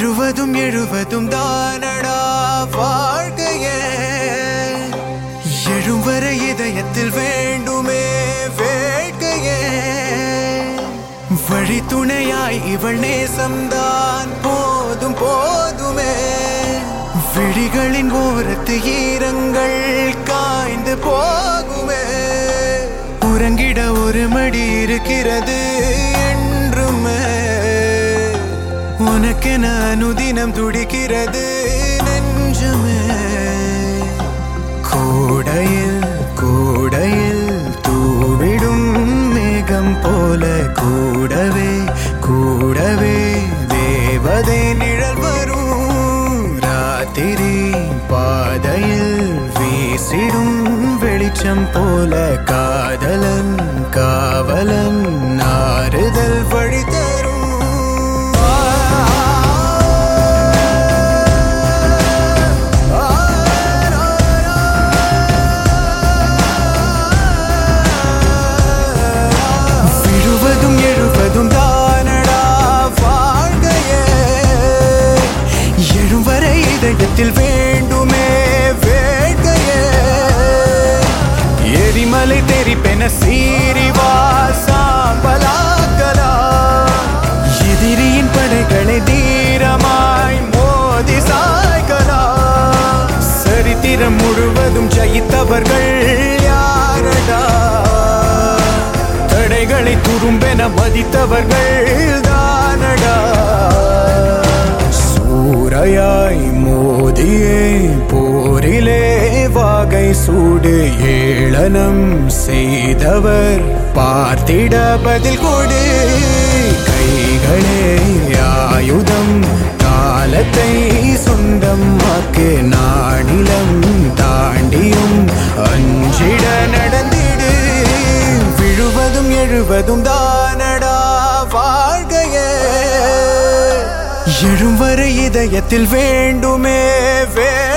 விழுவதும் எழுவதும் தானடா வாழ்க்கையே எழும் வரை இதயத்தில் வேண்டுமே வேட்கையே வழி துணையாய் இவள் நேசம்தான் போதும் போதுமே விழிகளின் ஓரத்து ஈரங்கள் காய்ந்து போகுமே உறங்கிட ஒரு மடி இருக்கிறது என்றுமே உனக்கென அனுதினம் துடிக்கிறது நெஞ்சமே கூடையில் கூடையில் தூவிடும் மேகம் போல கூடவே கூடவே தேவதை நிழல் வரும் ராத்திரி பாதையில் வீசிடும் வெளிச்சம் போல காதலன் காவலன் ஆறுதல் வழி தரும் விழுவதும் எழுவதும் தானடா வாழ்கையே எழும் வரை இதயத்தில் வேண்டுமே வேட்கையே எரிமலை தெரிப்பென சீரிவா சாம்பலாக்கலா எதிரியின் படைகளை தீரமாய் மோதி சாய்கலா சரித்திரம் முழுவதும் ஜெயித்தவர்கள் யாரடா தடைகளை துரும்பென மதித்தவர்கள் தானடா சூறையாய் மோதியே போரிலே வாகை சூடு ஏளனம் செய்தவர் பார்த்திட பதில் கொடு கைகளே ஆயுதம் காலத்தை சொந்தம் ஆக்கு நாடிலம் தாண்டியும் அஞ்சிட நடந்திடு விழுவதும் எழுவதும் தானடா வாழ்கையே எழும் வரை இதயத்தில் வேண்டுமே வே